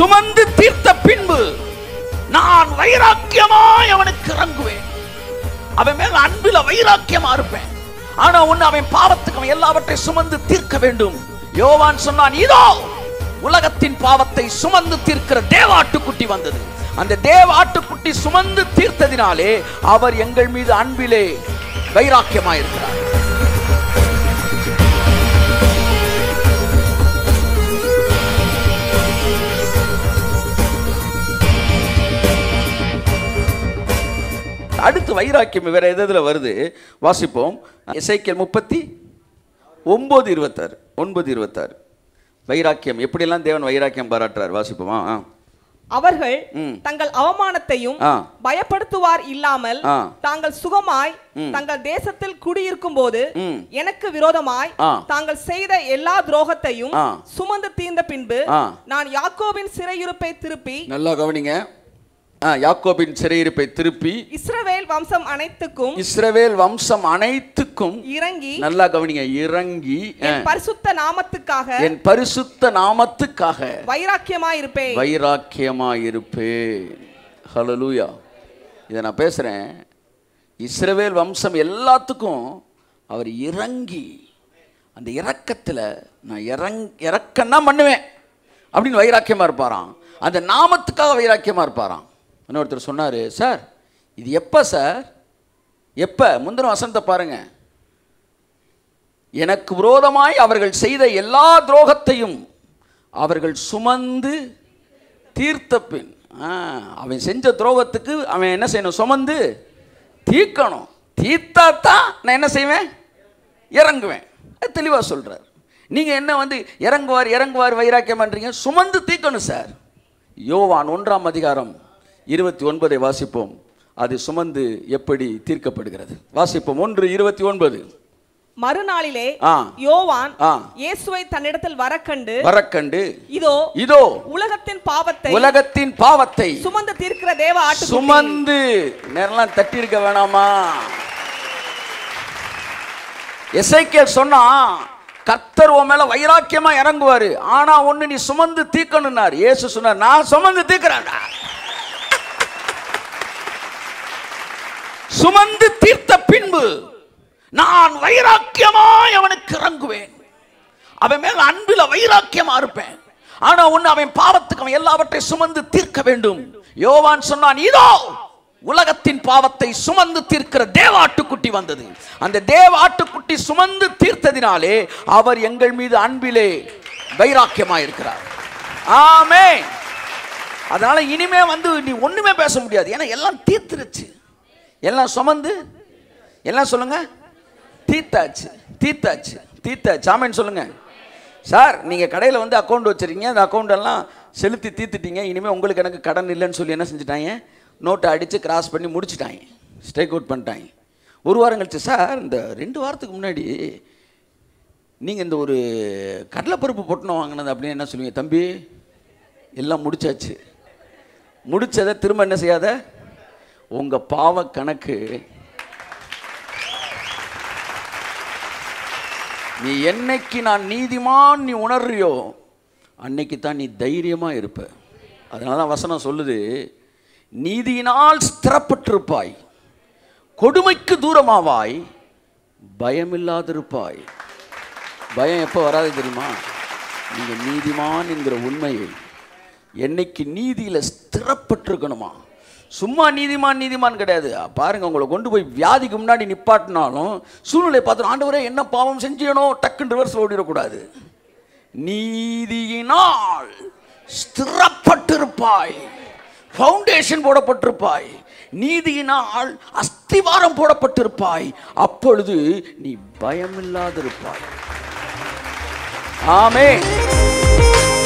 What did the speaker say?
சுமந்து தீர்த்த பின்பு நான் வைராக்கியமாய் அவனுக்கு இறங்குவேன் அவன் மேல அன்பில வைராக்கியமா இருப்பேன் ஆனா ஒண்ணு அவன் பாவத்துக்கு அவன் எல்லாவற்றையும் சுமந்து தீர்க்க வேண்டும் யோவான் சொன்னான் இதோ உலகத்தின் பாவத்தை சுமந்து தீர்க்கிற தேவாட்டுக்குட்டி வந்தது அந்த தேவாட்டுக்குட்டி சுமந்து தீர்த்ததினாலே அவர் எங்கள் மீது அன்பிலே வைராக்கியமாயிருக்கிறார் அடுத்து வைராக்கியம் வேற எது எதுல வருது வாசிப்போம் இசைக்கல் முப்பத்தி ஒன்பது இருபத்தாறு ஒன்பது இருபத்தாறு வைராக்கியம் எப்படியெல்லாம் தேவன் வைராக்கியம் பாராட்டுறார் வாசிப்போமா ஆ. அவர்கள் ம். தங்கள் அவமானத்தையும் ஆ. பயப்படுத்துவார் இல்லாமல் ஆ. தாங்கள் சுகமாய் தங்கள் தேசத்தில் குடியிருக்கும் போது ம். எனக்கு விரோதமாய் ஆ. தாங்கள் செய்த எல்லா துரோகத்தையும் ஆ. சுமந்து தீர்ந்த பின்பு ஆ. நான் யாக்கோபின் சிறையிருப்பை திருப்பி நல்லா கவனிங்க ஆ, யாக்கோபின் சிறையிருப்பை திருப்பி இஸ்ரவேல் வம்சம் அனைத்துக்கும் இஸ்ரவேல் வம்சம் அனைத்துக்கும் இறங்கி நல்லா கவனிங்க இறங்கி ஆ, என் பரிசுத்த நாமத்துக்காக என் பரிசுத்த நாமத்துக்காக வைராக்கியமாய் இருப்பேன் வைராக்கியமாயிருப்பேன் ஹalleluya இதை நான் பேசுகிறேன் இஸ்ரவேல் வம்சம் எல்லாத்துக்கும் அவர் இறங்கி அந்த இறக்கத்தில் நான் இறங் இறக்கம் தான் பண்ணுவேன் அப்படின்னு வைராக்கியமாக இருப்பாராம் அந்த நாமத்துக்காக வைராக்கியமாக இருப்பாராம் இன்னொருத்தர் சொன்னார் சார் இது எப்போ சார் எப்போ முந்தின வசனத்தை பாருங்க எனக்கு விரோதமாய் அவர்கள் செய்த எல்லா துரோகத்தையும் அவர்கள் சுமந்து தீர்த்த பின் ஆ, அவன் செஞ்ச துரோகத்துக்கு அவன் என்ன செய்யணும் சுமந்து தீர்க்கணும் தீர்த்தா தான் நான் என்ன செய்வேன் இறங்குவேன் அது தெளிவாக சொல்கிறார் நீங்கள் என்ன வந்து இறங்குவார் இறங்குவார் வைராக்கியம் பண்ணுறீங்க சுமந்து தீர்க்கணும் சார் யோவான் ஒன்றாம் அதிகாரம் இருபத்தி ஒன்பதை வாசிப்போம் அது சுமந்து எப்படி தீர்க்கப்படுகிறது வாசிப்போம் ஒன்று இருபத்தி ஒன்பது மறுநாளிலே ஆ. யோவான் ஆ. இயேசுவை தன்னிடத்தில் வரக்கண்டு வரக்கண்டு இதோ இதோ உலகத்தின் பாவத்தை உலகத்தின் பாவத்தை சுமந்து தீர்க்கிற தேவ ஆட்டு சுமந்து நேரெல்லாம் தட்டி இருக்க வேணாமா எசைக்கேல் சொன்னா கர்த்தர் உன் மேல வைராக்கியமா இறங்குவாரு ஆனா ஒண்ணு நீ சுமந்து தீக்கணும்னார் இயேசு சொன்னார் நான் சுமந்து தீக்கிறேன்டா சுமந்து தீர்த்த பின்பு நான் வைராக்கியமாய் அவனுக்கு இறங்குவேன் அவன் மேல அன்பில வைராக்கியமா இருப்பேன் ஆனா ஒண்ணு அவன் பாவத்துக்கு அவன் எல்லாவற்றையும் சுமந்து தீர்க்க வேண்டும் யோவான் சொன்னான் இதோ உலகத்தின் பாவத்தை சுமந்து தீர்க்கிற தேவாட்டுக்குட்டி வந்தது அந்த தேவாட்டுக்குட்டி சுமந்து தீர்த்ததினாலே அவர் எங்கள் மீது அன்பிலே வைராக்கியமாக இருக்கிறார் ஆமே அதனால இனிமே வந்து நீ ஒண்ணுமே பேச முடியாது ஏன்னா எல்லாம் தீர்த்துருச்சு எல்லாம் சுமந்து எல்லாம் சொல்லுங்க தீர்த்தாச்சு தீர்த்தாச்சு தீர்த்தாச்சு ஆமேன்னு சொல்லுங்க சார் நீங்கள் கடையில் வந்து அக்கௌண்ட் வச்சுருக்கீங்க அந்த அக்கௌண்ட் எல்லாம் செலுத்தி தீர்த்துட்டீங்க இனிமேல் உங்களுக்கு எனக்கு கடன் இல்லைன்னு சொல்லி என்ன செஞ்சுட்டாங்க நோட்டை அடித்து கிராஸ் பண்ணி முடிச்சிட்டாங்க ஸ்ட்ரைக் அவுட் பண்ணிட்டாங்க ஒரு வாரம் கழிச்சு சார் இந்த ரெண்டு வாரத்துக்கு முன்னாடி நீங்கள் இந்த ஒரு கடலைப்பருப்பு பொட்டணம் வாங்கினது அப்படின்னு என்ன சொல்லுவீங்க தம்பி எல்லாம் முடிச்சாச்சு முடிச்சதை திரும்ப என்ன செய்யாத உங்கள் பாவ கணக்கு நீ என்னைக்கு நான் நீதிமான் நீ உணர்றியோ அன்னைக்கு தான் நீ தைரியமாக இருப்ப அதனால தான் வசனம் சொல்லுது நீதியினால் ஸ்திரப்பட்டிருப்பாய் கொடுமைக்கு தூரமாவாய் பயமில்லாதிருப்பாய் பயம் எப்போ வராது தெரியுமா நீங்கள் நீதிமான் என்கிற உண்மையை என்னைக்கு நீதியில் ஸ்திரப்பட்டிருக்கணுமா சும்மா நீதிமான் நீதிமான் கிடையாது பாருங்க உங்களை கொண்டு போய் வியாதிக்கு முன்னாடி நிப்பாட்டினாலும் சூழ்நிலை பார்த்து ஆண்டவரே என்ன பாவம் செஞ்சேனோ டக்குன்னு ரிவர்ஸ் ஓடிடக்கூடாது நீதியினால் ஸ்திரப்பட்டிருப்பாய் ஃபவுண்டேஷன் போடப்பட்டிருப்பாய் நீதியினால் அஸ்திவாரம் போடப்பட்டிருப்பாய் அப்பொழுது நீ பயமில்லாதிருப்பாய் ஆமே